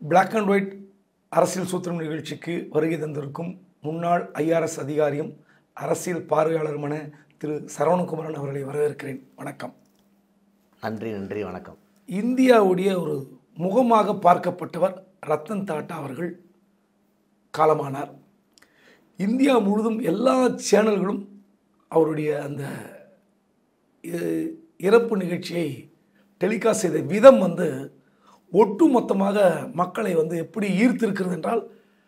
Black and white அரசியல் சூத்திரம் நிகழ்ச்சிக்கு வருகை தந்திருக்கும் முன்னாள் ஐஆர்எஸ் அதிகாரியும் அரசியல் பார்வையாளருமான திரு சரவணகுமாரன் அவர்களை வரவேற்கிறேன் வணக்கம் நன்றி நன்றி வணக்கம் இந்தியாவுடைய ஒரு முகமாக பார்க்கப்பட்டவர் ரத்தன் டாட்டா அவர்கள் காலமானார் இந்தியா முழுதும் எல்லா சேனல்களும் அவருடைய அந்த இ- இறப்பு நிகழ்ச்சியை டெலிகாஸ்ட் செய்த விதம் வந்து ஒட்டு மொத்தமாக மக்களை வந்து எப்படி ஈர்த்திருக்கிறது என்றால்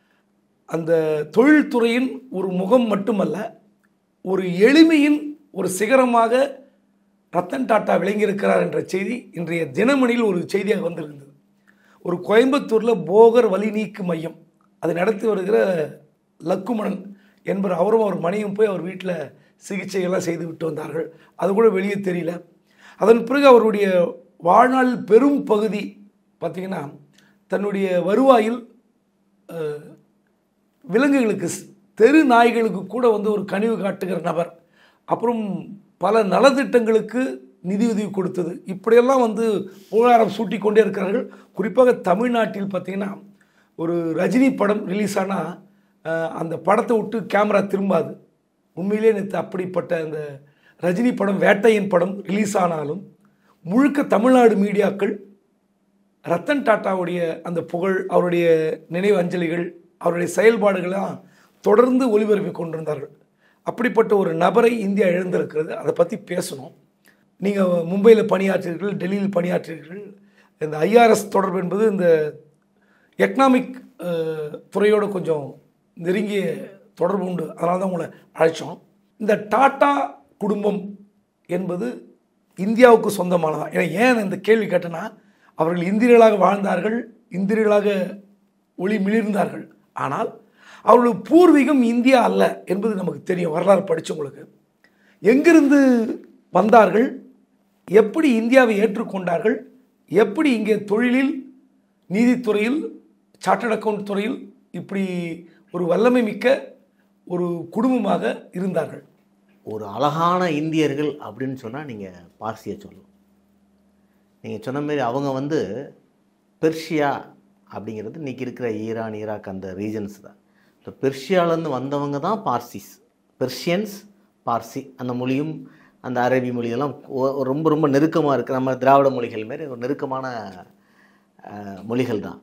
அந்த தொழில்துறையின் ஒரு முகம் மட்டுமல்ல ஒரு எளிமையின் ஒரு சிகரமாக ரத்தன் டாட்டா விளங்கியிருக்கிறார் என்ற செய்தி இன்றைய தினமணியில் ஒரு செய்தியாக வந்திருந்தது ஒரு கோயம்புத்தூரில் போகர் வலி நீக்கு மையம் அதை நடத்தி வருகிற லக்குமணன் என்பவர் அவரும் அவர் மனைவியும் போய் அவர் வீட்டில் சிகிச்சையெல்லாம் செய்து விட்டு வந்தார்கள் அது கூட வெளியே தெரியல அதன் பிறகு அவருடைய வாழ்நாள் பெரும் பகுதி பார்த்திங்கன்னா தன்னுடைய வருவாயில் அஹ், விலங்குகளுக்கு ஸ்- தெரு நாய்களுக்கு கூட வந்து ஒரு கனிவு காட்டுகிற நபர் அப்புறம் பல நலத்திட்டங்களுக்கு நிதியுதவி கொடுத்தது இப்படியெல்லாம் வந்து புகழாரம் சூட்டி கொண்டே இருக்கிறார்கள் குறிப்பாக தமிழ்நாட்டில் பார்த்தீங்கன்னா ஒரு ரஜினி படம் ரிலீஸ் ஆனால் அந்த படத்தை விட்டு கேமரா திரும்பாது உண்மையிலே நேற்று அப்படிப்பட்ட அந்த ரஜினி படம் வேட்டையின் படம் ரிலீஸ் ஆனாலும் முழுக்க தமிழ்நாடு மீடியாக்கள் ரத்தன் டாட்டாவுடைய அந்த புகழ் அவருடைய நினைவு அஞ்சலிகள் அவருடைய செயல்பாடுகள்லாம் தொடர்ந்து ஒளிபரப்பி கொண்டிருந்தார்கள் அப்படிப்பட்ட ஒரு நபரை இந்தியா எழுந்திருக்கிறது அதை பற்றி பேசணும் நீங்கள் மும்பையில் பணியாற்றீர்கள் டெல்லியில் பணியாற்றீர்கள் இந்த ஐஆர்எஸ் தொடர்பு என்பது இந்த எக்கனாமிக் துறையோடு கொஞ்சம் நெருங்கிய தொடர்பு உண்டு அதனால தான் உங்களை அழைச்சோம் இந்த டாட்டா குடும்பம் என்பது இந்தியாவுக்கு சொந்தமானதா ஏன்னா ஏன் நான் இந்த கேள்வி கேட்டேன்னா அவர்கள் இந்தியர்களாக வாழ்ந்தார்கள் இந்தியர்களாக ஒளி மிளிர்ந்தார்கள் ஆனால் அவர்கள் பூர்வீகம் இந்தியா அல்ல என்பது நமக்கு தெரியும் வரலாறு படித்தவங்களுக்கு எங்கிருந்து வந்தார்கள் எப்படி இந்தியாவை ஏற்றுக்கொண்டார்கள் எப்படி இங்கே தொழிலில் நீதித்துறையில் சார்ட்டர்ட் அக்கவுண்ட் துறையில் இப்படி ஒரு வல்லமை மிக்க ஒரு குடும்பமாக இருந்தார்கள் ஒரு அழகான இந்தியர்கள் அப்படின்னு சொன்னால் நீங்கள் பார்சியை சொல்லணும் நீங்கள் சொன்ன மாதிரி அவங்க வந்து பெர்ஷியா அப்படிங்கிறது இன்றைக்கி இருக்கிற ஈரான் ஈராக் அந்த ரீஜன்ஸ் தான் இந்த பெர்ஷியாவிலேருந்து வந்தவங்க தான் பார்சிஸ் பெர்ஷியன்ஸ் பார்சி அந்த மொழியும் அந்த அரபி மொழியெல்லாம் ஒ- ரொம்ப ரொம்ப நெருக்கமாக இருக்குது நம்ம திராவிட மொழிகள் மாரி ஒரு நெருக்கமான அஹ், மொழிகள் தான்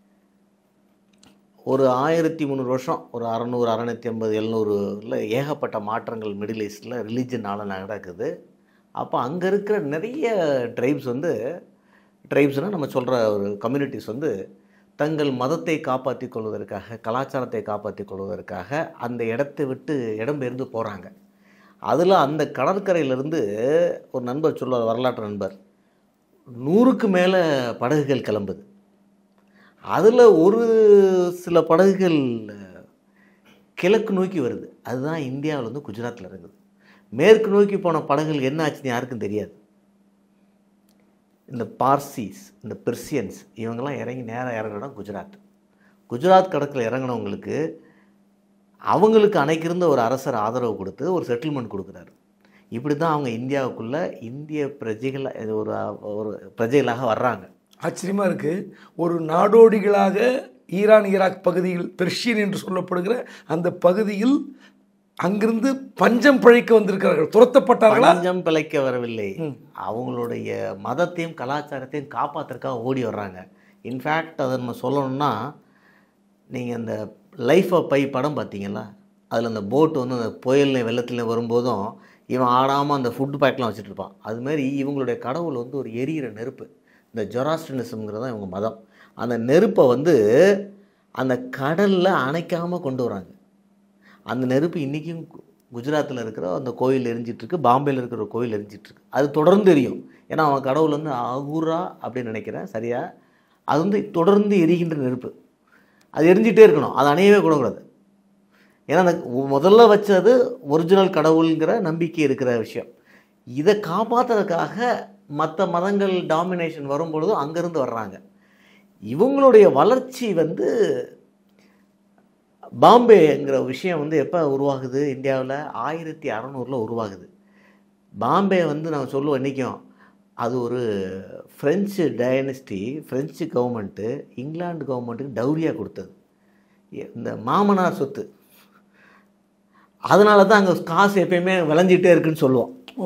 ஒரு ஆயிரத்தி முந்நூறு வருஷம் ஒரு அறநூறு அறநூற்றி ஐம்பது எழுநூறுல ஏகப்பட்ட மாற்றங்கள் மிடில் ஈஸ்டில் ரிலீஜனால நடக்குது அப்போ அங்கே இருக்கிற நிறைய ட்ரைப்ஸ் வந்து ட்ரைப்ஸ்னால் நம்ம சொல்கிற ஒரு கம்யூனிட்டிஸ் வந்து தங்கள் மதத்தை காப்பாற்றிக் கொள்வதற்காக கலாச்சாரத்தை காப்பாற்றிக் கொள்வதற்காக அந்த இடத்தை விட்டு இடம்பெயர்ந்து போகிறாங்க அதில் அந்த கடற்கரையிலேருந்து ஒரு நண்பர் சொல்லுவார் வரலாற்று நண்பர் நூறுக்கு மேலே படகுகள் கிளம்புது அதில் ஒரு சில படகுகள் கிழக்கு நோக்கி வருது அதுதான் இந்தியாவில் வந்து குஜராத்தில் இருக்குது மேற்கு நோக்கி போன படகுகள் என்ன ஆச்சுன்னு யாருக்கும் தெரியாது இந்த பார்சிஸ் இந்த பெர்சியன்ஸ் இவங்கெல்லாம் இறங்கி நேராக இறங்குற இடம் குஜராத் குஜராத் கடற்கரை இறங்கினவங்களுக்கு அவங்களுக்கு அன்னைக்கிருந்த ஒரு அரசர் ஆதரவு கொடுத்து ஒரு செட்டில்மெண்ட் கொடுக்குறாரு இப்படி தான் அவங்க இந்தியாவுக்குள்ள இந்திய பிரஜைகள் இது ஒரு ஒரு பிரஜைகளாக வர்றாங்க ஆச்சரியமாக இருக்குது ஒரு நாடோடிகளாக ஈரான் ஈராக் பகுதியில் பெர்ஷியன் என்று சொல்லப்படுகிற அந்த பகுதியில் அங்கிருந்து பஞ்சம் பிழைக்க வந்திருக்கிறார்கள் துரத்தப்பட்டார்களா பஞ்சம் பிழைக்க வரவில்லை அவங்களுடைய மதத்தையும் கலாச்சாரத்தையும் காப்பாற்றுறதுக்காக ஓடி வர்றாங்க இன்ஃபேக்ட் அதை நம்ம சொல்லணும்னா நீங்கள் அந்த லைஃப் ஆஃப் பை படம் பார்த்தீங்களா அதில் அந்த போட் வந்து அந்த புயல்ல வெள்ளத்தில் வரும்போதும் இவன் ஆடாமல் அந்த ஃபுட் பேக்லாம் வச்சுட்டு இருப்பான் அதுமாரி இவங்களுடைய கடவுள் வந்து ஒரு எரியிற நெருப்பு இந்த ஜொராஸ்டனிசம்ங்கிறது தான் இவங்க மதம் அந்த நெருப்பை வந்து அந்த கடலில் அணைக்காமல் கொண்டு வராங்க அந்த நெருப்பு இன்றைக்கும் குஜராத்தில் இருக்கிற அந்த கோயில் எரிஞ்சிட்டு இருக்கு பாம்பேயில் இருக்கிற ஒரு கோயில் எரிஞ்சிட்டு இருக்கு அது தொடர்ந்து எரியும் ஏன்னா அவன் கடவுள் வந்து அகுரா அப்படின்னு நினைக்கிறேன் சரியா அது வந்து தொடர்ந்து எரிகின்ற நெருப்பு அது எரிஞ்சிட்டே இருக்கணும் அது அணையவே கூடக்கூடாது ஏன்னா அந்த முதல்ல வச்சது ஒரிஜினல் கடவுளுங்கிற நம்பிக்கை இருக்கிற விஷயம் இதை காப்பாற்றுறதுக்காக மற்ற மதங்கள் டாமினேஷன் வரும்பொழுதும் அங்கேருந்து வர்றாங்க இவங்களுடைய வளர்ச்சி வந்து பாம்பேங்கிற விஷயம் வந்து எப்போ உருவாகுது இந்தியாவில் ஆயிரத்தி அறநூறில் உருவாகுது பாம்பே வந்து நான் சொல்லுவேன் இன்றைக்கும் அது ஒரு French dynasty French government England கவர்மெண்ட்டுக்கு டௌரியாக கொடுத்தது இந்த மாமனார் சொத்து அதனால தான் அங்கே காசு எப்பயுமே விளைஞ்சிட்டே இருக்குன்னு சொல்லுவோம் ஓ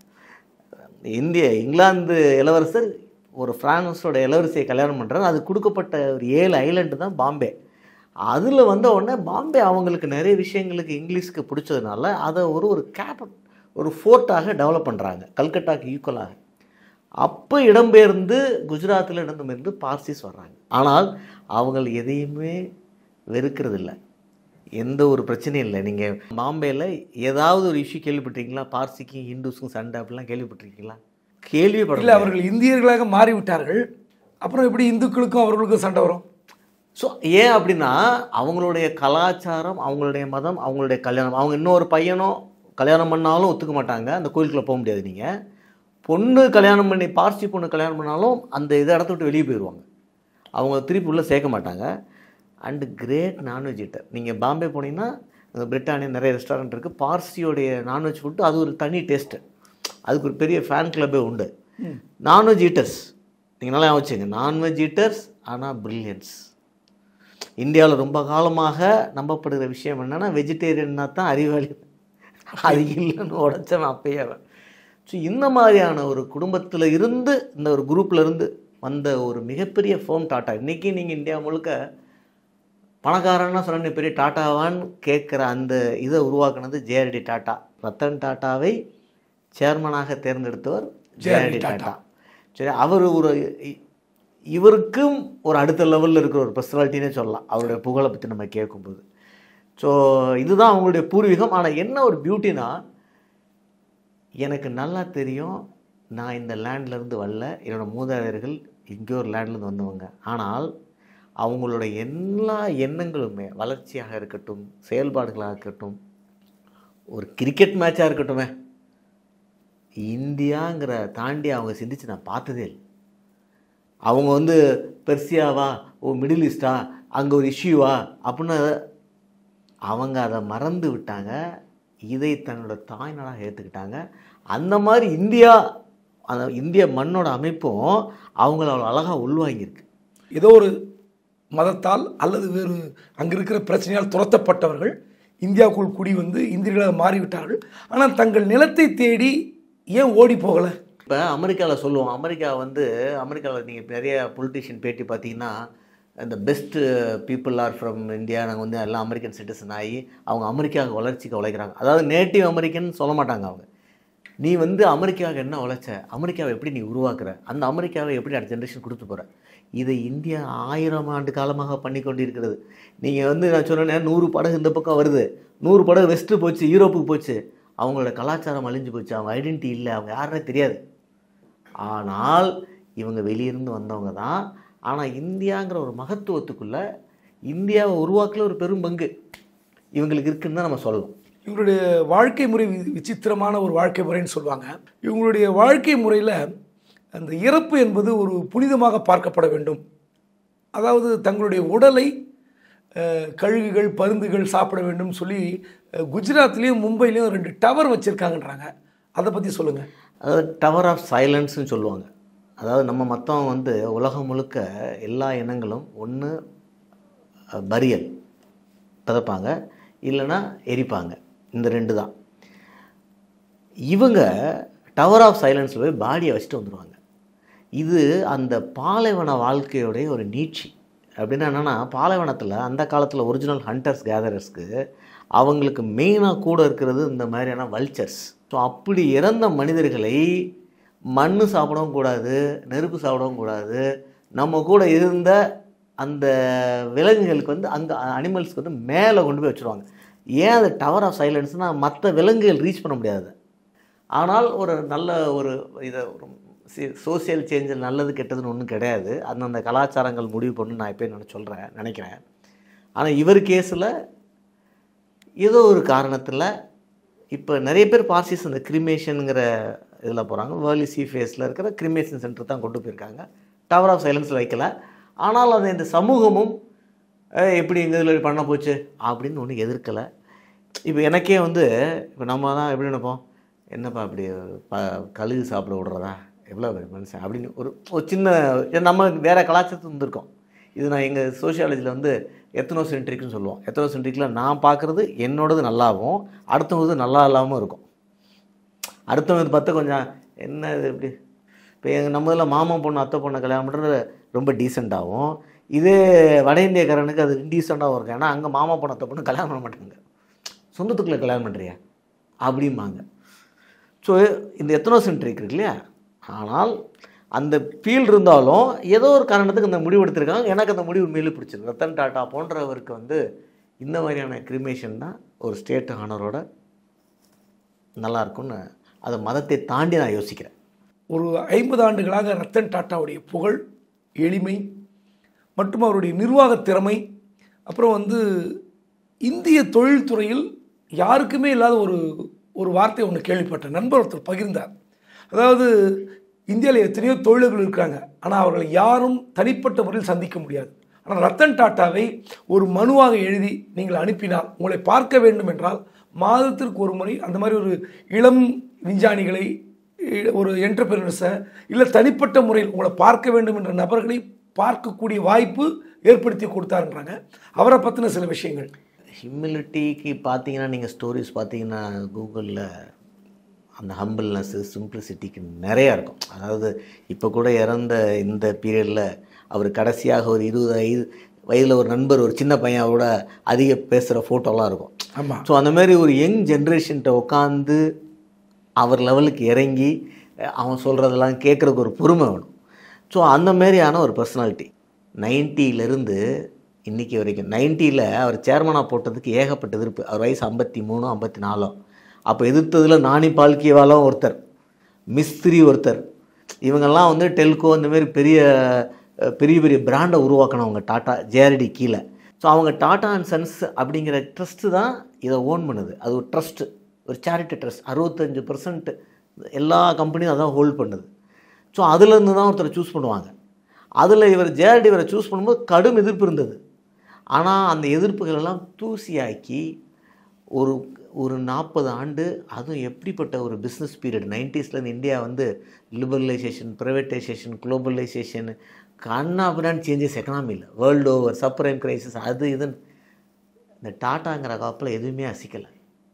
இந்திய இங்கிலாந்து இளவரசர் ஒரு பிரான்ஸோட இளவரசியை கல்யாணம் பண்ணுறாரு அது கொடுக்கப்பட்ட ஒரு ஏழு ஐலண்டு தான் பாம்பே அதில் வந்த உடனே பாம்பே அவங்களுக்கு நிறைய விஷயங்களுக்கு இங்கிலீஷ்க்கு பிடிச்சதுனால அதை ஒரு ஒரு கேப் ஒரு ஃபோர்ட்டாக டெவலப் பண்ணுறாங்க கல்கட்டாக்கு ஈக்குவலாக அப்போ இடம்பெயர்ந்து குஜராத்தில் இடம்பெயர்ந்து பார்சிஸ் வர்றாங்க ஆனால் அவங்க எதையுமே வெறுக்கிறது இல்லை எந்த ஒரு பிரச்சனையும் இல்லை நீங்கள் பாம்பேயில் ஏதாவது ஒரு இஷ்யூ கேள்விப்பட்டிருக்கீங்களா பார்சிக்கும் ஹிந்துஸுக்கும் சண்டை அப்படிலாம் கேள்விப்பட்டிருக்கீங்களா இல்லை கேள்விப்படல அவர்கள் இந்தியர்களாக மாறிவிட்டார்கள் அப்புறம் எப்படி இந்துக்களுக்கும் அவர்களுக்கும் சண்டை வரும் ஸோ ஏன் அப்படின்னா அவங்களுடைய கலாச்சாரம் அவங்களுடைய மதம் அவங்களுடைய கல்யாணம் அவங்க இன்னொரு பையனோ கல்யாணம் பண்ணாலும் ஒத்துக்க மாட்டாங்க அந்த கோயிலுக்குள்ளே போக முடியாது நீங்கள் பொண்ணு கல்யாணம் பண்ணி பார்சி பொண்ணு கல்யாணம் பண்ணாலும் அந்த இதை இடத்த விட்டு வெளியே போயிடுவாங்க அவங்க திருப்பி உள்ளே சேர்க்க மாட்டாங்க அண்டு கிரேட் நான்வெஜ் ஈட்டர் நீங்கள் பாம்பே போனீங்கன்னா அங்கே பிரிட்டானியா நிறைய ரெஸ்டாரண்ட் இருக்குது பார்சியோடைய நான்வெஜ் ஃபுட்டு அது ஒரு தனி டேஸ்ட்டு அதுக்கு ஒரு பெரிய ஃபேன் கிளப்பே உண்டு நான்வெஜ் ஈட்டர்ஸ் நீங்கள் நல்லா வச்சுங்க நான்வெஜ் ஈட்டர்ஸ் ஆனால் பிரில்லியன்ஸ் இந்தியாவில் ரொம்ப காலமாக நம்பப்படுகிற விஷயம் என்னென்னா வெஜிடேரியன்னா தான் அறிவாளி அது இல்லைன்னு உடச்சவன் அப்பயே அவன் ஸோ இந்த மாதிரியான ஒரு குடும்பத்தில் இருந்து இந்த ஒரு குரூப்பில் இருந்து வந்த ஒரு மிகப்பெரிய ஃபோம் டாட்டா இன்றைக்கி நீங்கள் இந்தியா முழுக்க பணக்காரன்னா சொன்ன பெரிய டாட்டாவான்னு கேட்குற அந்த இதை உருவாக்குனது ஜேஆர்டி டாட்டா ரத்தன் டாட்டாவை சேர்மனாக தேர்ந்தெடுத்தவர் ஜேஆர்டி டாட்டா சரி அவர் ஒரு இ- இவருக்கும் ஒரு அடுத்த லெவலில் இருக்கிற ஒரு பர்சனாலிட்டினே சொல்லலாம் அவருடைய புகழை பற்றி நம்ம கேட்கும்போது ஸோ இதுதான் அவங்களுடைய பூர்வீகம் ஆனால் என்ன ஒரு பியூட்டினா எனக்கு நல்லா தெரியும் நான் இந்த லேண்ட்ல இருந்து வரல என்னோட மூதாதையர்கள் இங்கே ஒரு லேண்ட்லேருந்து வந்தவங்க ஆனால் அவங்களோட எல்லா எண்ணங்களுமே வளர்ச்சியாக இருக்கட்டும் செயல்பாடுகளாக இருக்கட்டும் ஒரு கிரிக்கெட் மேட்சாக இருக்கட்டுமே இந்தியாங்கிற தாண்டி அவங்க சிந்திச்சு நான் பார்த்ததே இல்லை அவங்க வந்து பெர்சியாவா ஓ மிடில் ஈஸ்டா அங்கே ஒரு இஷ்யூவா அப்படின்னு அவங்க அதை மறந்து விட்டாங்க இதை தன்னோட தாய்நாடாக ஏற்றுக்கிட்டாங்க அந்த மாதிரி இந்தியா அந்த இந்திய மண்ணோட அமைப்பும் அவங்கள அவ்வளோ அழகாக உள்வாங்கியிருக்கு ஏதோ ஒரு மதத்தால் அல்லது வேறு அங்கே இருக்கிற பிரச்சனையால் துரத்தப்பட்டவர்கள் இந்தியாவுக்குள் குடி வந்து இந்தியர்களாக மாறிவிட்டார்கள் ஆனால் தங்கள் நிலத்தை தேடி ஏன் ஓடி போகலை இப்போ அமெரிக்காவில் சொல்லுவோம் அமெரிக்கா வந்து அமெரிக்காவில் நீங்கள் நிறைய பொலிட்டிஷியன் பேட்டி பார்த்தீங்கன்னா இந்த best people are from India நாங்கள் வந்து எல்லாம் அமெரிக்கன் சிட்டிசன் ஆகி அவங்க அமெரிக்காவுக்கு வளர்ச்சிக்கு உழைக்கிறாங்க அதாவது நேட்டிவ் அமெரிக்கன் சொல்ல மாட்டாங்க அவங்க நீ வந்து அமெரிக்காவுக்கு என்ன உழைச்ச அமெரிக்காவை எப்படி நீ உருவாக்குற அந்த அமெரிக்காவை எப்படி அடுத்த ஜென்ரேஷன் கொடுத்து போகிற இதை இந்தியா ஆயிரம் ஆண்டு காலமாக பண்ணி கொண்டிருக்கிறது நீங்கள் வந்து நான் சொன்னேன் நூறு படகு இந்த பக்கம் வருது நூறு படகு வெஸ்ட்டு போச்சு யூரோப்புக்கு போச்சு அவங்களோட கலாச்சாரம் அழிஞ்சு போச்சு அவங்க ஐடென்டிட்டி இல்லை அவங்க யாருன்னே தெரியாது ஆனால் இவங்க வெளியிருந்து வந்தவங்க தான் ஆனால் இந்தியாங்கிற ஒரு மகத்துவத்துக்குள்ள இந்தியாவை உருவாக்கல ஒரு பெரும் பங்கு இவங்களுக்கு இருக்குன்னு தான் நம்ம சொல்லணும் இவங்களுடைய வாழ்க்கை முறை வி- விசித்திரமான ஒரு வாழ்க்கை முறைன்னு சொல்லுவாங்க இவங்களுடைய வாழ்க்கை முறையில் அந்த இறப்பு என்பது ஒரு புனிதமாக பார்க்கப்பட வேண்டும் அதாவது தங்களுடைய உடலை அஹ், கழுகுகள் பருந்துகள் சாப்பிட வேண்டும் சொல்லி அஹ், குஜராத்லேயும் மும்பையிலையும் ரெண்டு டவர் வச்சுருக்காங்கன்றாங்க அதை பற்றி சொல்லுங்கள் அதாவது டவர் ஆஃப் சைலன்ஸ்னு சொல்லுவாங்க அதாவது நம்ம மற்றவங்க வந்து உலகம் முழுக்க எல்லா இனங்களும் ஒன்று பரியல் பதப்பாங்க இல்லைன்னா எரிப்பாங்க இந்த ரெண்டு தான் இவங்க டவர் ஆஃப் சைலன்ஸில் போய் பாடியை வச்சுட்டு வந்துடுவாங்க இது அந்த பாலைவன வாழ்க்கையோடைய ஒரு நீட்சி அப்படின்னா என்னென்னா பாலைவனத்தில் அந்த காலத்தில் ஒரிஜினல் ஹண்டர்ஸ் கேதரர்ஸ்க்கு அவங்களுக்கு மெயினாக கூட இருக்கிறது இந்த மாதிரியான வல்ச்சர்ஸ் ஸோ அப்படி இறந்த மனிதர்களை மண் சாப்பிடவும் கூடாது நெருப்பு சாப்பிடவும் கூடாது நம்ம கூட இருந்த அந்த விலங்குகளுக்கு வந்து அங்கே அனிமல்ஸ்க்கு வந்து மேலே கொண்டு போய் வச்சுருவாங்க ஏன் அது டவர் ஆஃப் சைலன்ஸ்னால் மற்ற விலங்குகள் ரீச் பண்ண முடியாது ஆனால் ஒரு நல்ல ஒரு இதை ஒரு சோசியல் சேஞ்சில் நல்லது கெட்டதுன்னு ஒன்றும் கிடையாது அந்தந்த கலாச்சாரங்கள் முடிவு பண்ணு நான் இப்போ நான் சொல்கிறேன் நினைக்கிறேன் ஆனால் இவர் கேஸில் ஏதோ ஒரு காரணத்தில் இப்போ நிறைய பேர் பார்சிஸ் இந்த கிரிமேஷனுங்கிற இதில் போகிறாங்க வேர்லி சி ஃபேஸில் இருக்கிற கிரிமேஷன் சென்டர் தான் கொண்டு போயிருக்காங்க டவர் ஆஃப் சைலன்ஸில் வைக்கல ஆனால் அது இந்த சமூகமும் "ஏய், எப்படி எங்கள் இதில் பண்ண போச்சு அப்படின்னு ஒன்றும் எதிர்க்கலை இப்போ எனக்கே வந்து இப்போ நம்ம தான் எப்படி நினைப்போம் என்னப்பா இப்படி ப கழுகு சாப்பிட விடுறதா எவ்வளோ பெரிய மனுஷன் அப்படின்னு ஒரு ஒரு சின்ன நம்ம வேறு கலாச்சாரத்து வந்திருக்கோம் இது நான் எங்கள் சோஷியாலஜியில் வந்து எத்தனோ சென்ட்ரிக்னு சொல்லுவோம் எத்தனோ சென்ட்ரிக்கில் நான் பார்க்குறது என்னோடது நல்லாவும் அடுத்தவங்க நல்லா இல்லாமல் இருக்கும் அடுத்தவங்க பார்த்து கொஞ்சம் என்ன இது இப்படி இப்போ எங்கள் நம்ம இதில் மாமன் பொண்ணு அத்தை பொண்ணை கல்யாணம் பண்ணுறது ரொம்ப டீசெண்டாகவும் இதே வட இந்தியக்காரனுக்கு அது இன்டீசெண்டாகவும் இருக்கும் ஏன்னா அங்கே மாமா பொண்ணு அத்தை பொண்ணு கல்யாணம் பண்ண மாட்டாங்க சொந்தத்துக்குள்ளே கல்யாணம் பண்ணுறியா அப்படிம்பாங்க ஸோ இந்த எத்தனோ சென்ட்ரிக் இருக்கு இல்லையா ஆனால் அந்த ஃபீல் இருந்தாலும் ஏதோ ஒரு காரணத்துக்கு அந்த முடிவு எடுத்திருக்காங்க எனக்கு அந்த முடிவு உண்மையிலே பிடிச்சிருக்கு ரத்தன் டாட்டா போன்றவருக்கு வந்து இந்த மாதிரியான கிரிமேஷன் தான் ஒரு ஸ்டேட் ஆனரோட நல்லா இருக்கும்னு அதை மதத்தை தாண்டி நான் யோசிக்கிறேன் ஒரு ஐம்பது ஆண்டுகளாக ரத்தன் டாட்டாவுடைய புகழ் எளிமை மற்றும் அவருடைய நிர்வாகத் திறமை அப்புறம் வந்து இந்திய தொழில்துறையில் யாருக்குமே இல்லாத ஒரு ஒரு வார்த்தை ஒன்று கேள்விப்பட்டேன் நண்பர் ஒருத்தர் பகிர்ந்தார் அதாவது இந்தியாவில் எத்தனையோ தொழில்கள் இருக்காங்க ஆனால் அவர்களை யாரும் தனிப்பட்ட முறையில் சந்திக்க முடியாது ஆனால் ரத்தன் டாட்டாவை ஒரு மனுவாக எழுதி நீங்கள் அனுப்பினால் உங்களை பார்க்க வேண்டும் என்றால் மாதத்திற்கு ஒரு முறை அந்த மாதிரி ஒரு இளம் விஞ்ஞானிகளை இ- ஒரு என்டர்பிரினர்ஸை இல்லை தனிப்பட்ட முறையில் உங்களை பார்க்க வேண்டும் என்ற நபர்களை பார்க்கக்கூடிய வாய்ப்பு ஏற்படுத்தி கொடுத்தாருன்றாங்க அவரை பற்றின சில விஷயங்கள் ஹியூமிலிட்டிக்கு பார்த்தீங்கன்னா நீங்கள் ஸ்டோரிஸ் பார்த்தீங்கன்னா கூகுளில் அந்த ஹம்பிள்னஸ்ஸு சிம்பிளிசிட்டிக்கு நிறையா இருக்கும் அதாவது இப்போ கூட இறந்த இந்த பீரியடில் அவர் கடைசியாக ஒரு இருபது வயது வயதில் ஒரு நண்பர் ஒரு சின்ன பையன் அவரோட அதிக பேசுகிற ஃபோட்டோலாம் இருக்கும் ஆமாம் ஸோ அந்த மாதிரி ஒரு யங் ஜென்ரேஷன்கிட்ட உட்காந்து அவர் லெவலுக்கு இறங்கி அஹ், அவன் சொல்கிறதெல்லாம் கேட்குறதுக்கு ஒரு பொறுமை வேணும் ஸோ அந்த மாதிரியான ஒரு பர்சனாலிட்டி நைன்ட்டியிலேருந்து இன்றைக்கி வரைக்கும் நைன்ட்டியில் அவர் சேர்மனாக போட்டதுக்கு ஏகப்பட்ட எதிர்ப்பு அவர் வயசு ஐம்பத்தி மூணு ஐம்பத்தி நாலோ அப்போ எதிர்த்ததில் நானி பால்கிவாலும் ஒருத்தர் மிஸ்திரி ஒருத்தர் இவங்கெல்லாம் வந்து டெல்கோ இந்த மாதிரி பெரிய அஹ், பெரிய பெரிய பிராண்டை உருவாக்கினவங்க டாட்டா ஜேஆர்டி கீழே ஸோ அவங்க டாட்டா அண்ட் சன்ஸ் அப்படிங்கிற ட்ரஸ்ட்டு தான் இதை ஓன் பண்ணுது அது ஒரு ட்ரஸ்ட்டு ஒரு சேரிட்டி ட்ரஸ்ட் அறுபத்தஞ்சு பர்சன்ட் எல்லா கம்பெனியும் அதான் ஹோல்ட் பண்ணுது ஸோ அதுலேருந்து தான் ஒருத்தரை சூஸ் பண்ணுவாங்க அதில் இவர் ஜேஆர்டி இவரை சூஸ் பண்ணும்போது கடும் எதிர்ப்பு இருந்தது ஆனால் அந்த எதிர்ப்புகள் எல்லாம் தூசியாக்கி ஒரு ஒரு நாற்பது ஆண்டு அதுவும் எப்படிப்பட்ட ஒரு பிஸ்னஸ் பீரியட் நைன்டிஸில் இந்தியா வந்து லிபரலைசேஷன் ப்ரைவேட்டைசேஷன் குளோபலைசேஷன் கண்ணா பின்னான்னு சேஞ்சஸ் எக்கனாமியில் வேர்ல்டு ஓவர் சப்ரைம் கிரைசிஸ் அது இதுன்னு இந்த டாட்டாங்கிற காப்பில் எதுவுமே அசிக்கலை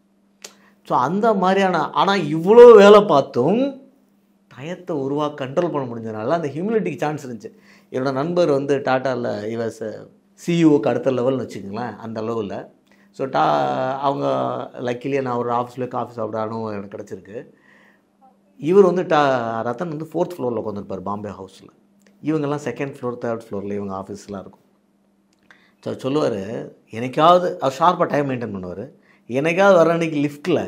ஸோ அந்த மாதிரியான ஆனால் இவ்வளோ வேலை பார்த்தும் டயத்தை உருவாக கண்ட்ரோல் பண்ண முடிஞ்சதுனால அந்த ஹியூமிலிட்டிக்கு சான்ஸ் இருந்துச்சு என்னோட நண்பர் வந்து டாட்டாவில் இவஸ் சிஇஓக்கு அடுத்த லெவல்னு வச்சுக்கோங்களேன் அந்த அளவில் ஸோ டா அவங்க லக்கிலியே நான் ஒரு ஆஃபீஸில் காஃபி சாப்பிட அனுபவம் எனக்கு கிடச்சிருக்கு இவர் வந்து டா ரத்தன் வந்து ஃபோர்த் ஃப்ளோரில் உட்காந்துருப்பார் பாம்பே ஹவுஸில் இவங்கெல்லாம் செகண்ட் ஃப்ளோர் தேர்ட் ஃப்ளோரில் இவங்க ஆஃபீஸ்லாம் இருக்கும் ஸோ சொல்லுவார் என்னைக்காவது அவர் ஷார்ப்பாக டைம் மெயின்டைன் பண்ணுவார் என்னைக்காவது வர அன்னைக்கு லிஃப்ட்டில்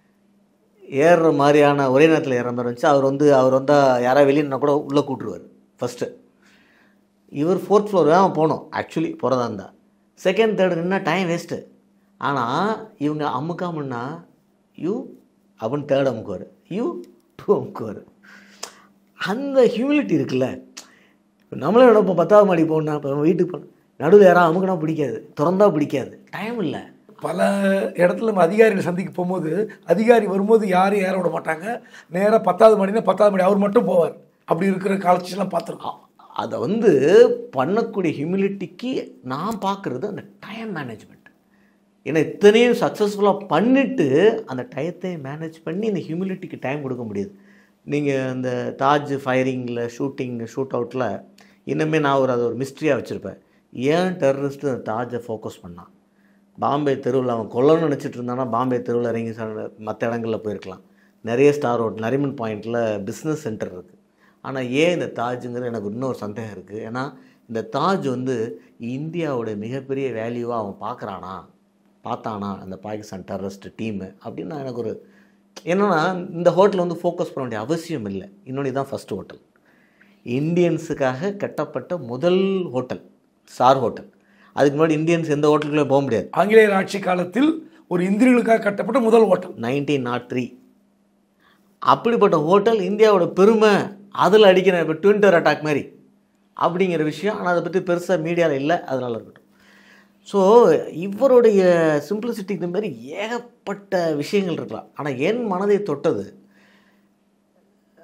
ஏறுற மாதிரியான ஒரே நேரத்தில் ஏறுற மாதிரி இருந்துச்சு அவர் வந்து அவர் வந்தால் யாராவது வெளியினா கூட உள்ளே கூட்டுருவார் ஃபஸ்ட்டு இவர் ஃபோர்த் ஃப்ளோர் தான் போகணும் ஆக்சுவலி போகிறதா இருந்தால் செகண்ட் தேர்டு நின்னா டைம் வேஸ்ட்டு ஆனால் இவங்க அமுக்காமன்னா யூ அப்படின்னு தேர்ட் அமுக்குவார் யூ டூ அமுக்குவார் அந்த ஹியூமிலிட்டி இருக்குல்ல இப்ப நம்மளே இப்போ பத்தாவது மாடி போகணும்னா இப்போ வீட்டுக்கு போகணும் நடுவில் யாராவது அமுக்கினா பிடிக்காது திறந்தா பிடிக்காது டைம் இல்லை பல இடத்துல நம்ம அதிகாரிகளை சந்திக்க போகும்போது அதிகாரி வரும்போது யாரும் ஏற விட மாட்டாங்க நேராக பத்தாவது மாடினா பத்தாவது மாடி அவர் மட்டும் போவார் அப்படி இருக்கிற காலச்சிலாம் பார்த்துருக்கோம் அதை வந்து பண்ணக்கூடிய ஹியூமிலிட்டிக்கு நான் பார்க்குறது அந்த டைம் மேனேஜ்மெண்ட் ஏன்னா இத்தனையும் சக்ஸஸ்ஃபுல்லாக பண்ணிவிட்டு அந்த டயத்தை மேனேஜ் பண்ணி இந்த ஹியூமிலிட்டிக்கு டைம் கொடுக்க முடியுது நீங்கள் அந்த தாஜ் ஃபயரிங்கில் ஷூட்டிங் ஷூட் அவுட்டில் இன்னுமே நான் ஒரு அது ஒரு மிஸ்ட்ரியாக வச்சுருப்பேன் ஏன் டெரரிஸ்ட்டு அந்த தாஜை ஃபோக்கஸ் பண்ணான் பாம்பே தெருவில் அவன் கொல்லணும்னு நினச்சிட்டு இருந்தானா பாம்பே தெருவில் இறங்கி மற்ற இடங்களில் போயிருக்கலாம் நிறைய ஸ்டார் ரோட் நரிமன் பாயிண்டில் பிஸ்னஸ் சென்டர் இருக்குது ஆனால் ஏன் இந்த தாஜுங்கிறது எனக்கு இன்னொரு சந்தேகம் இருக்குது ஏன்னா இந்த தாஜ் வந்து இந்தியாவோட மிகப்பெரிய வேல்யூவாக அவன் பார்க்குறானா பார்த்தானா அந்த பாகிஸ்தான் டெரரிஸ்ட் டீமு அப்படின்னு நான் எனக்கு ஒரு என்னன்னா இந்த ஹோட்டல் வந்து ஃபோக்கஸ் பண்ண வேண்டிய அவசியம் இல்லை இன்னொன்று தான் ஃபஸ்ட் ஹோட்டல் இந்தியன்ஸுக்காக கட்டப்பட்ட முதல் ஹோட்டல் ஸ்டார் ஹோட்டல் அதுக்கு முன்னாடி இந்தியன்ஸ் எந்த ஹோட்டலுக்குள்ளே போக முடியாது ஆங்கிலேயர் ஆட்சி காலத்தில் ஒரு இந்திரியர்களுக்காக கட்டப்பட்ட முதல் ஓட்டம் நைன்டீன் நாட் த்ரீ அப்படிப்பட்ட ஹோட்டல் இந்தியாவோட பெருமை அதில் அடிக்கிற இப்போ ட்வின்டர் அட்டாக் மாதிரி அப்படிங்கிற விஷயம் ஆனால் அதை பற்றி பெருசாக மீடியாவில் இல்லை அதனால் இருக்கட்டும் ஸோ இவருடைய சிம்பிளிசிட்டி இந்த மாதிரி ஏகப்பட்ட விஷயங்கள் இருக்கலாம் ஆனால் என் மனதை தொட்டது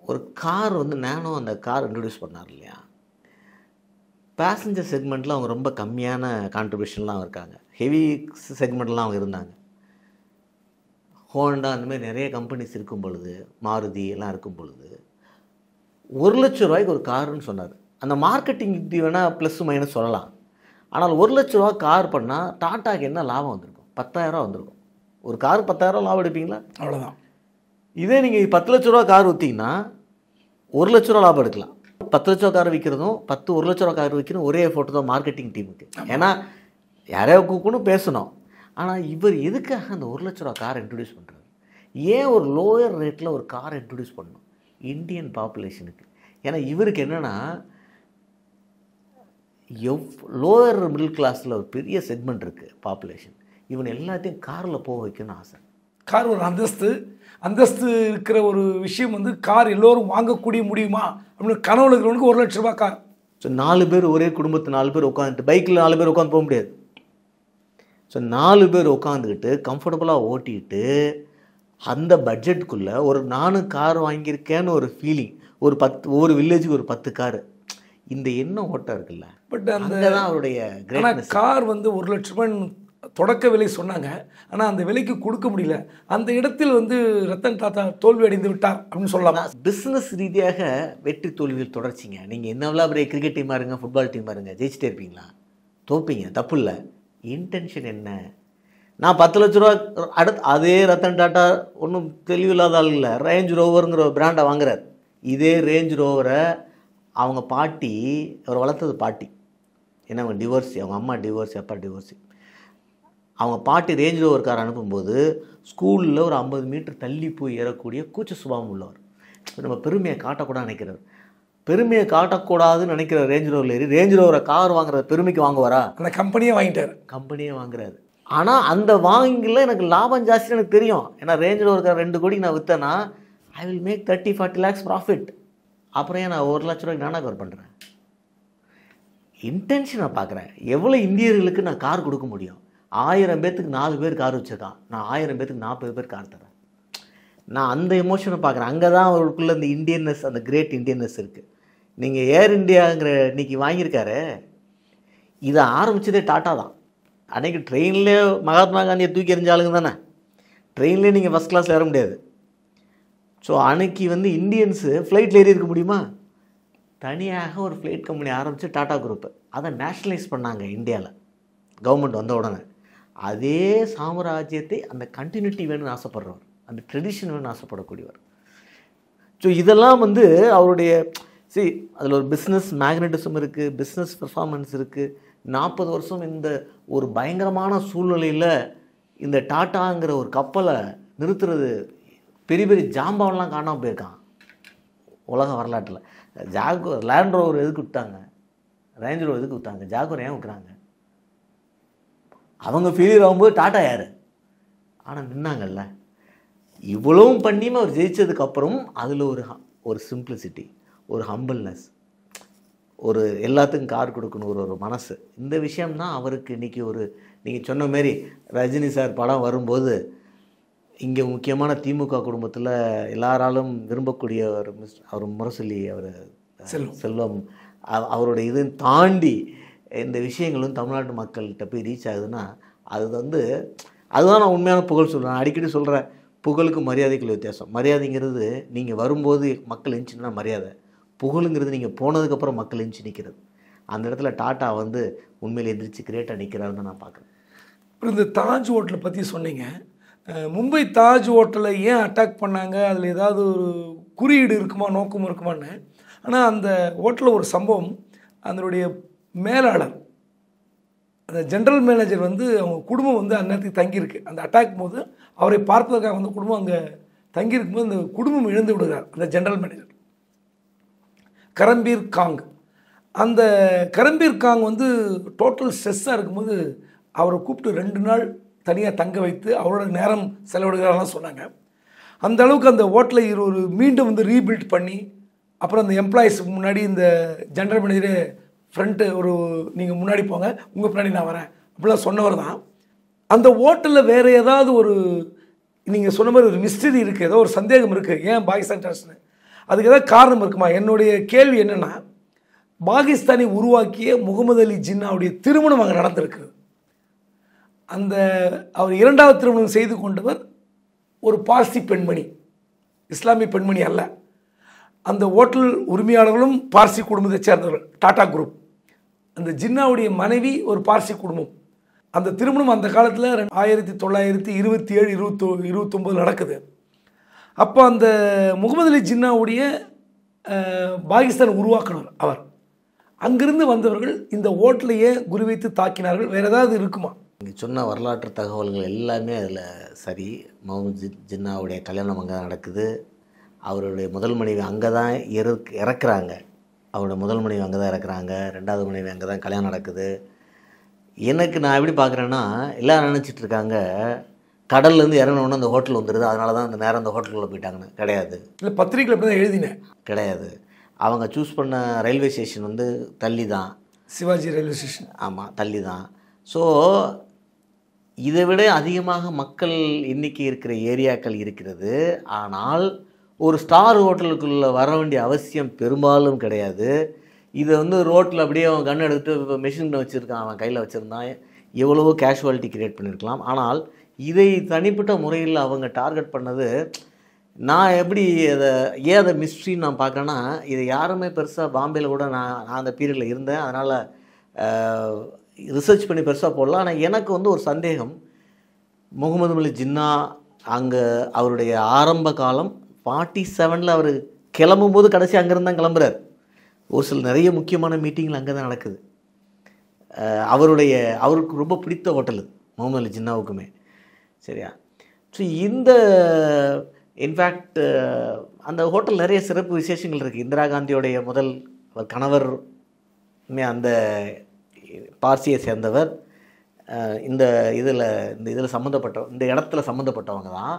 ஒரு கார் வந்து நேனோ அந்த கார் இன்ட்ரடியூஸ் பண்ணார் இல்லையா பேசஞ்சர் செக்மெண்ட்டில் அவங்க ரொம்ப கம்மியான கான்ட்ரிபியூஷன்லாம் இருக்காங்க ஹெவி செக்மெண்ட்லாம் அவங்க இருந்தாங்க ஹோண்டா அந்த மாதிரி நிறைய கம்பெனிஸ் இருக்கும் பொழுது மாருதி எல்லாம் இருக்கும் பொழுது ஒரு லட்ச ரூபாய்க்கு ஒரு காருன்னு சொன்னார் அந்த மார்க்கெட்டிங் இப்படி வேணால் ப்ளஸ் மைனஸ் சொல்லலாம் ஆனால் ஒரு லட்ச ரூபா கார் பண்ணால் டாட்டாக்கு என்ன லாபம் வந்திருக்கும் பத்தாயிரரூவா வந்திருக்கும் ஒரு கார் பத்தாயிரம் லாபம் எடுப்பீங்களா அவ்வளோதான் இதே நீங்கள் பத்து லட்ச ரூபா கார் விற்றீங்கன்னா ஒரு லட்ச ரூபா லாபம் எடுக்கலாம் பத்து லட்ச ரூபா கார் விற்கிறதும் பத்து ஒரு லட்ச ரூபா கார் விற்கிறதும் ஒரே ஃபோட்டோ தான் மார்க்கெட்டிங் டீமுக்கு ஏன்னா யாரையோ கூப்பிடணும் பேசணும் ஆனால் இவர் எதுக்காக அந்த ஒரு லட்ச ரூபா கார் இன்ட்ரடியூஸ் பண்ணுறாரு ஏன் ஒரு லோயர் ரேட்டில் ஒரு கார் இன்ட்ரடியூஸ் பண்ணணும் இந்தியன் பாப்புலேஷனுக்கு ஏன்னா இவருக்கு என்னென்னா எவ் லோயர் மிடில் கிளாஸில் ஒரு பெரிய செக்மெண்ட் இருக்குது பாப்புலேஷன் இவன் எல்லாத்தையும் காரில் போக வைக்கணும்னு ஆசை கார் ஒரு அந்தஸ்து அந்தஸ்து இருக்கிற ஒரு விஷயம் வந்து கார் எல்லோரும் வாங்கக்கூடிய முடியுமா அப்படின்னு கனவுல இருக்கிறவனுக்கு ஒரு லட்ச ரூபாய் கார் ஸோ நாலு பேர் ஒரே குடும்பத்து நாலு பேர் உட்காந்துட்டு பைக்கில் நாலு பேர் உட்காந்து போக முடியாது ஸோ நாலு பேர் உட்காந்துக்கிட்டு கம்ஃபர்டபுளாக ஓட்டிக்கிட்டு அந்த பட்ஜெட்டுக்குள்ளே ஒரு நானும் கார் வாங்கியிருக்கேன்னு ஒரு ஃபீலிங் ஒரு பத்து ஒவ்வொரு வில்லேஜுக்கு ஒரு பத்து காரு இந்த எண்ணம் ஓட்டம் இருக்குல்ல பட் அந்த அங்கே தான் அவருடைய ஆனால் கிரேட்னஸ் கார் வந்து ஒரு லட்ச ரூபாய் தொடக்க விலை சொன்னாங்க ஆனால் அந்த விலைக்கு கொடுக்க முடியல அந்த இடத்தில் வந்து ரத்தன் தாத்தா தோல்வி அடைந்து விட்டார் அப்படின்னு சொல்லலாமா பிஸ்னஸ் ரீதியாக வெற்றி தோல்விகள் தொடர்ச்சிங்க நீங்கள் என்ன எவ்வளோ பெரிய கிரிக்கெட் டீமாக இருங்க ஃபுட்பால் டீமாக இருங்க ஜெயிச்சிட்டே இருப்பீங்களா தோப்பீங்க தப்பு இல்லை இன்டென்ஷன் என்ன நான் பத்து லட்ச ரூபா அடுத்து அதே ரத்தன் டாட்டா ஒன்றும் தெளிவில்லாத ஆள் இல்லை ரேஞ்ச் ரோவருங்கிற ஒரு பிராண்டை வாங்குறாரு இதே ரேஞ்ச் ரோவரை அவங்க பாட்டி அவர் வளர்த்தது பாட்டி ஏன்னா அவங்க டிவோர்ஸி அவங்க அம்மா டிவோர்ஸி அப்பா டிவோர்ஸி அவங்க பாட்டி ரேஞ்ச் ரோவர் கார் அனுப்பும்போது ஸ்கூலில் ஒரு ஐம்பது மீட்டர் தள்ளி போய் ஏறக்கூடிய கூச்ச சுபாவம் உள்ளவர் நம்ம பெருமையை காட்டக்கூடாது நினைக்கிறார் பெருமையை காட்டக்கூடாதுன்னு நினைக்கிற ரேஞ்ச் ரோவரில் ஏறி ரேஞ்ச் ரோவரை கார் வாங்குற பெருமைக்கு வாங்குவாரா அந்த கம்பெனியே வாங்கிட்டார் கம்பெனியே வாங்குறாரு ஆனால் அந்த வாங்கில எனக்கு லாபம் ஜாஸ்தி எனக்கு தெரியும் ஏன்னா ரேஞ்ச் ரோவர் கார் ரெண்டு கோடிக்கு நான் விற்றேன்னா I will make thirty forty lakhs profit அப்புறம் ஏன் நான் ஒரு லட்ச ரூபாய்க்கு நானா கவர் பண்ணுறேன் இன்டென்ஷனை பார்க்குறேன் எவ்வளோ இந்தியர்களுக்கு நான் கார் கொடுக்க முடியும் ஆயிரம் பேர்த்துக்கு நாலு பேர் கார் வச்சிருக்கான் நான் ஆயிரம் பேர்த்துக்கு நாற்பது பேர் கார் தரேன் நான் அந்த எமோஷனை பார்க்குறேன் அங்கே தான் அவருக்குள்ள அந்த இந்தியன்னஸ் அந்த கிரேட் இந்தியன்னஸ் இருக்குது நீங்கள் ஏர் இந்தியாங்கிற இன்னைக்கு வாங்கியிருக்காரு இதை ஆரம்பிச்சதே டாட்டா தான் அன்னைக்கு ட்ரெயின்லேயே மகாத்மா காந்தியை தூக்கி எறிஞ்ச ஆளுங்க தானே ட்ரெயின்லேயே நீங்கள் ஃபஸ்ட் கிளாஸில் ஏற முடியாது ஸோ அன்னைக்கு வந்து இந்தியன்ஸு ஃப்ளைட்டில் ஏறி இருக்க முடியுமா தனியாக ஒரு ஃப்ளைட் கம்பெனி ஆரம்பித்து டாடா குரூப்பு அதை நேஷ்னலைஸ் பண்ணாங்க இந்தியாவில் கவர்மெண்ட் வந்த உடனே அதே சாம்ராஜ்யத்தை அந்த கண்டினியூட்டி வேணும்னு ஆசைப்படுறவர் அந்த ட்ரெடிஷன் வேணும்னு ஆசைப்படக்கூடியவர் ஸோ இதெல்லாம் வந்து அவருடைய சரி அதில் ஒரு பிஸ்னஸ் மேக்னட்டிசம் இருக்குது பிஸ்னஸ் பெர்ஃபார்மன்ஸ் இருக்குது நாற்பது வருஷம் இந்த ஒரு பயங்கரமான சூழ்நிலையில் இந்த டாட்டாங்கிற ஒரு கப்பலை நிறுத்துறது பெரிய பெரிய ஜாம்பவன்லாம் காணாமல் போயிருக்கான் உலக வரலாற்றில் ஜாகுவர் லேண்ட் ரோவர் எதுக்கு விட்டாங்க ரேஞ்ச் ரோவர் எதுக்கு விட்டாங்க ஜாகுவர் ஏன் விற்கிறாங்க அவங்க ஃபெயிலியர் ஆகும்போது டாட்டா யார் ஆனால் நின்னாங்கல்ல இவ்வளவும் பண்ணியுமே அவர் ஜெயிச்சதுக்கப்புறம் அதில் ஒரு ஹ- ஒரு சிம்பிளிசிட்டி ஒரு ஹம்பிள்னஸ் ஒரு எல்லாத்துக்கும் கார் கொடுக்கணும் ஒரு ஒரு மனசு இந்த விஷயம்தான் அவருக்கு இன்றைக்கி ஒரு நீங்கள் சொன்ன மாரி ரஜினி சார் படம் வரும்போது இங்கே முக்கியமான திமுக குடும்பத்தில் எல்லாராலும் விரும்பக்கூடிய ஒரு மிஸ் அவர் முரசொலி அவர் செல்வம். செல்வம் அவ- அவருடைய இது தாண்டி இந்த விஷயங்களும் தமிழ்நாட்டு மக்கள்கிட்ட போய் ரீச் ஆகுதுன்னா அது வந்து அதுதான் நான் உண்மையான புகழ் சொல்கிறேன் நான் அடிக்கடி சொல்கிறேன் புகழுக்கு மரியாதைக்குள்ள வித்தியாசம் மரியாதைங்கிறது நீங்கள் வரும்போது மக்கள் எஞ்சினா மரியாதை புகழுங்கிறது நீங்கள் போனதுக்கப்புறம் மக்கள் எஞ்சி நிற்கிறது அந்த இடத்துல டாட்டா வந்து உண்மையில் எந்திரிச்சு கிரேட்டாக நிற்கிறாருன்னு நான் பார்க்குறேன் அப்புறம் இந்த தாஜ் ஹோட்டலை பற்றி சொன்னீங்க அஹ், மும்பை தாஜ் ஹோட்டலை ஏன் அட்டாக் பண்ணாங்க அதில் ஏதாவது ஒரு குறியீடு இருக்குமா நோக்கம் இருக்குமான்னு ஆனால் அந்த ஹோட்டலில் ஒரு சம்பவம் அதனுடைய மேலாளர் அந்த ஜென்ரல் மேனேஜர் வந்து அவங்க குடும்பம் வந்து அந்நேரத்துக்கு தங்கியிருக்கு அந்த அட்டாக் போது அவரை பார்ப்பதற்காக வந்து குடும்பம் அங்கே தங்கியிருக்கும்போது அந்த குடும்பம் இழந்து விடுகிறார் அந்த ஜென்ரல் மேனேஜர் கரம்பீர் காங் அந்த கரம்பீர் காங் வந்து டோட்டல் ஸ்ட்ரெஸ்ஸாக இருக்கும்போது அவரை கூப்பிட்டு ரெண்டு நாள் தனியாக தங்க வைத்து அவரோட நேரம் செலவிடுகிறாரெல்லாம் சொன்னாங்க அந்த அளவுக்கு அந்த ஹோட்டலை இவர் ஒரு மீண்டும் வந்து ரீபில்ட் பண்ணி அப்புறம் அந்த எம்ப்ளாயிஸ்க்கு முன்னாடி இந்த ஜென்ரல் மேனேஜரே ஃப்ரண்ட்டு ஒரு நீங்கள் முன்னாடி போங்க உங்கள் பின்னாடி நான் வரேன் அப்படிலாம் சொன்னவர் தான் அந்த ஹோட்டலில் வேறு ஏதாவது ஒரு நீங்கள் சொன்ன மாதிரி ஒரு மிஸ்டரி இருக்குது ஏதோ ஒரு சந்தேகம் இருக்குது ஏன் பாய் சென்டர்ஸ்னு அதுக்கு ஏதாவது காரணம் இருக்குமா என்னுடைய கேள்வி என்னென்னா பாகிஸ்தானை உருவாக்கிய முகமது அலி ஜின்னாவுடைய திருமணம் அங்கே நடந்திருக்குது அந்த அவர் இரண்டாவது திருமணம் செய்து கொண்டவர் ஒரு பார்சி பெண்மணி இஸ்லாமிய பெண்மணி அல்ல அந்த ஓட்டல் உரிமையாளர்களும் பார்சி குடும்பத்தைச் சேர்ந்தவர்கள் டாடா குரூப் அந்த ஜின்னாவுடைய மனைவி ஒரு பார்சி குடும்பம் அந்த திருமணம் அந்த காலத்தில் ஆயிரத்தி தொள்ளாயிரத்தி இருபத்தி ஏழு இருபத்தோ இருபத்தொம்போது நடக்குது அப்போ அந்த முகமது அலி ஜின்னாவுடைய அஹ், பாகிஸ்தான் உருவாக்கினவர் அவர் அங்கிருந்து வந்தவர்கள் இந்த ஓட்டலையே குறிவைத்து தாக்கினார்கள் வேறு ஏதாவது இருக்குமா நீங்கள் சொன்ன வரலாற்று தகவல்கள் எல்லாமே அதில் சரி முகமது ஜி ஜின்னாவுடைய கல்யாணம் அங்கே தான் நடக்குது அவருடைய முதல் மனைவி அங்கே தான் இற இறக்குறாங்க அவரோட முதல் மனைவி அங்கே தான் இறக்குறாங்க ரெண்டாவது மனைவி அங்கே தான் கல்யாணம் நடக்குது எனக்கு நான் எப்படி பார்க்குறேன்னா எல்லாரும் நினச்சிட்டு இருக்காங்க கடல்லேருந்து இறங்கினோடனே அந்த ஹோட்டல் வந்துடுது அதனால தான் அந்த நேரம் அந்த ஹோட்டலுக்குள்ளே போயிட்டாங்கன்னு கிடையாது இல்லை பத்திரிகையில் அப்படி தான் எழுதினேன் கிடையாது அவங்க சூஸ் பண்ண ரயில்வே ஸ்டேஷன் வந்து தள்ளி தான் சிவாஜி ரயில்வே ஸ்டேஷன் ஆமாம் தள்ளி தான் ஸோ இதை விட அதிகமாக மக்கள் எண்ணிக்கை இருக்கிற ஏரியாக்கள் இருக்கிறது ஆனால் ஒரு ஸ்டார் ஹோட்டலுக்குள்ளே வர வேண்டிய அவசியம் பெரும்பாலும் கிடையாது இதை வந்து ரோட்டில் அப்படியே அவன் கன் எடுத்து இப்போ மிஷின் வச்சுருக்கான் அவன் கையில் வச்சுருந்தான் எவ்வளவோ கேஷுவாலிட்டி கிரியேட் பண்ணியிருக்கலாம் ஆனால் இதை தனிப்பட்ட முறையில் அவங்க டார்கெட் பண்ணது நான் எப்படி அதை ஏன் அதை மிஸ்ட்ரின்னு நான் பார்க்கறேன்னா இதை யாருமே பெருசாக பாம்பேயில் கூட நான் நான் அந்த பீரியடில் இருந்தேன் அதனால் ரிசர்ச் பண்ணி பெருசாக போடலாம் ஆனால் எனக்கு வந்து ஒரு சந்தேகம் முகமது அலி ஜின்னா அங்கே அவருடைய ஆரம்ப காலம் ஃபார்ட்டி செவனில் அவர் கிளம்பும்போது கடைசி அங்கேருந்து தான் கிளம்புறார் ஒரு சில நிறைய முக்கியமான மீட்டிங்கில் அங்கே தான் நடக்குது அஹ் அவருடைய அவருக்கு ரொம்ப பிடித்த ஹோட்டல் இது முகமது அலி ஜின்னாவுக்குமே சரியா ஸோ இந்த இன்ஃபேக்ட் அந்த ஹோட்டல் நிறைய சிறப்பு விசேஷங்கள் இருக்குது இந்திரா காந்தியோடைய முதல் அவர் கணவர் மே அந்த பார்சியை சேர்ந்தவர் அஹ் இந்த இதில் இந்த இதில் சம்மந்தப்பட்ட இந்த இடத்துல சம்மந்தப்பட்டவங்க தான்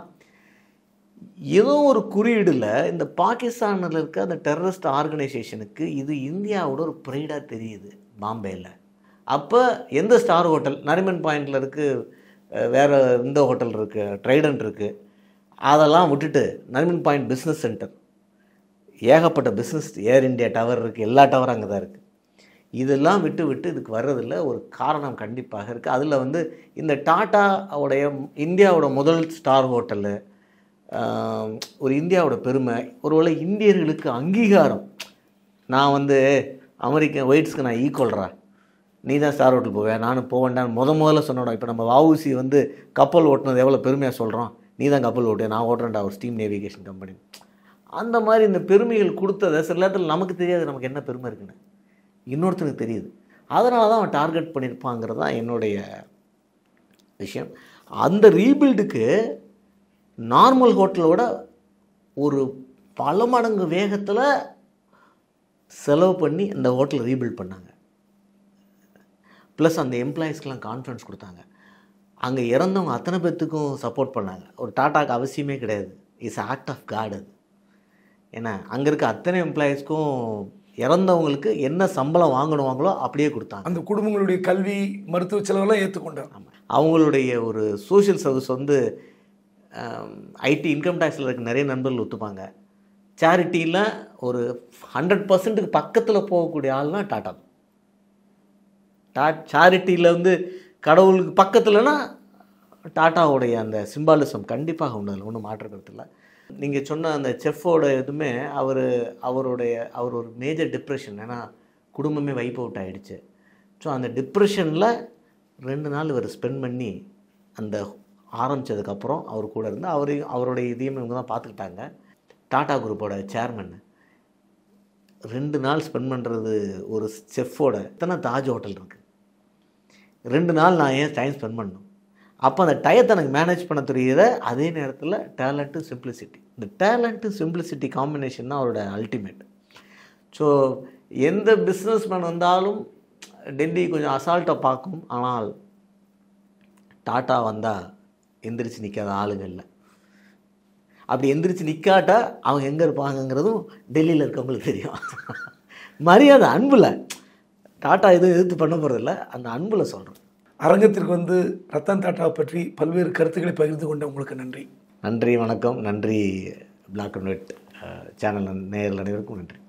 ஏதோ ஒரு குறியீடில் இந்த பாகிஸ்தானில் இருக்க அந்த டெரரிஸ்ட் ஆர்கனைசேஷனுக்கு இது இந்தியாவோட ஒரு ப்ரைடாக தெரியுது பாம்பேயில் அப்போ எந்த ஸ்டார் ஹோட்டல் நரிமன் பாயிண்டில் இருக்குது வேறு இந்த ஹோட்டல் இருக்குது ட்ரைடன்ட் இருக்குது அதெல்லாம் விட்டுட்டு நரிமன் பாயிண்ட் பிஸ்னஸ் சென்டர் ஏகப்பட்ட பிஸ்னஸ் ஏர் இந்தியா டவர் இருக்குது எல்லா டவரும் அங்கே தான் இருக்குது இதெல்லாம் விட்டு விட்டு இதுக்கு வர்றதில் ஒரு காரணம் கண்டிப்பாக இருக்குது அதில் வந்து இந்த டாட்டாவுடைய இந்தியாவோட முதல் ஸ்டார் ஹோட்டலு ஆஹ், ஒரு இந்தியாவோட பெருமை ஒருவேளை இந்தியர்களுக்கு அங்கீகாரம் நான் வந்து அமெரிக்கன் ஒயிட்ஸ்க்கு நான் ஈக்குவல்ரா நீ தான் ஸ்டார் ஹோட்டல் போவேன் நானும் போவேன்டான்னு முத முதல்ல சொன்னோம் இப்போ நம்ம வவுசி வந்து கப்பல் ஓட்டுனது எவ்வளோ பெருமையாக சொல்கிறோம் நீ தான் கப்பல் ஓட்டு நான் ஓட்டுறேன்டா ஒரு ஸ்டீம் நேவிகேஷன் கம்பெனி அந்த மாதிரி இந்த பெருமைகள் கொடுத்ததை சில நேரத்தில் நமக்கு தெரியாது நமக்கு என்ன பெருமை இருக்குன்னு இன்னொருத்தனுக்கு தெரியுது அதனால தான் அவன் டார்கெட் பண்ணியிருப்பாங்கிறது தான் என்னுடைய விஷயம் அந்த ரீபில்டுக்கு நார்மல் ஹோட்டலோட ஒரு பல மடங்கு வேகத்தில் செலவு பண்ணி இந்த ஹோட்டலை ரீபில்ட் பண்ணாங்க ப்ளஸ் அந்த எம்ப்ளாயீஸ்க்கெலாம் கான்ஃபிடன்ஸ் கொடுத்தாங்க அங்கே இறந்தவங்க அத்தனை பேர்த்துக்கும் சப்போர்ட் பண்ணாங்க ஒரு டாட்டாக்கு அவசியமே கிடையாது இட்ஸ் ஆக்ட் ஆஃப் காட் அது ஏன்னா அங்கே இருக்க அத்தனை எம்ப்ளாயீஸ்க்கும் இறந்தவங்களுக்கு என்ன சம்பளம் வாங்கணுவாங்களோ அப்படியே கொடுத்தாங்க அந்த குடும்பங்களுடைய கல்வி மருத்துவ செலவெல்லாம் ஏற்றுக்கொண்டார் ஆமாம் அவங்களுடைய ஒரு சோஷியல் சர்வீஸ் வந்து ஐடி இன்கம் டேக்ஸில் இருக்க நிறைய நண்பர்கள் ஒத்துப்பாங்க சேரிட்டியில் ஒரு ஹண்ட்ரட் பர்சன்ட்டுக்கு பக்கத்தில் போகக்கூடிய ஆள்னா டாட்டா டா சேரிட்டியில் வந்து கடவுளுக்கு பக்கத்துலனா டாட்டாவுடைய அந்த சிம்பாலிசம் கண்டிப்பாக உண்டு அதில் ஒன்றும் மாற்ற கருத்து இல்லை நீங்கள் சொன்ன அந்த செஃப்போட இதுவுமே அவர் அவருடைய அவர் ஒரு மேஜர் டிப்ரெஷன் ஏன்னா குடும்பமே வைப் அவுட் ஆகிடுச்சு ஸோ அந்த டிப்ரெஷனில் ரெண்டு நாள் இவர் ஸ்பெண்ட் பண்ணி அந்த ஆரம்பித்ததுக்கப்புறம் அவர் கூட இருந்து அவரையும் அவருடைய இதையும் இவங்க தான் பார்த்துக்கிட்டாங்க டாடா குரூப்போட சேர்மன் ரெண்டு நாள் ஸ்பெண்ட் பண்ணுறது ஒரு செஃப்போட எத்தனை தாஜ் ஹோட்டல் இருக்குது ரெண்டு நாள் நான் ஏன் டைம் ஸ்பெண்ட் பண்ணணும் அப்போ அந்த டயத்தை எனக்கு மேனேஜ் பண்ண தெரியுத அதே நேரத்தில் டேலண்ட்டு சிம்பிளிசிட்டி இந்த டேலண்ட்டு சிம்பிளிசிட்டி காம்பினேஷன் தான் அவரோட அல்டிமேட் ஸோ எந்த பிஸ்னஸ் மேன் வந்தாலும் டெல்லி கொஞ்சம் அசால்ட்டாக பார்க்கும் ஆனால் டாட்டா வந்தால் எந்திரிச்சு நிற்காத ஆளுங்க இல்லை அப்படி எந்திரிச்சு நிற்காட்டா அவங்க எங்கே இருப்பாங்கங்கிறதும் டெல்லியில் இருக்கவங்களுக்கு தெரியும் மரியாதை அன்பில் டாட்டா எதுவும் எதிர்த்து பண்ண போகிறதில்ல அந்த அன்பில் சொல்கிறேன் அரங்கத்திற்கு வந்து ரத்தன் டாட்டாவை பற்றி பல்வேறு கருத்துக்களை பகிர்ந்து கொண்ட உங்களுக்கு நன்றி நன்றி வணக்கம் நன்றி பிளாக் அண்ட் ஒயிட் சேனல் நேயர்கள் அனைவருக்கும் நன்றி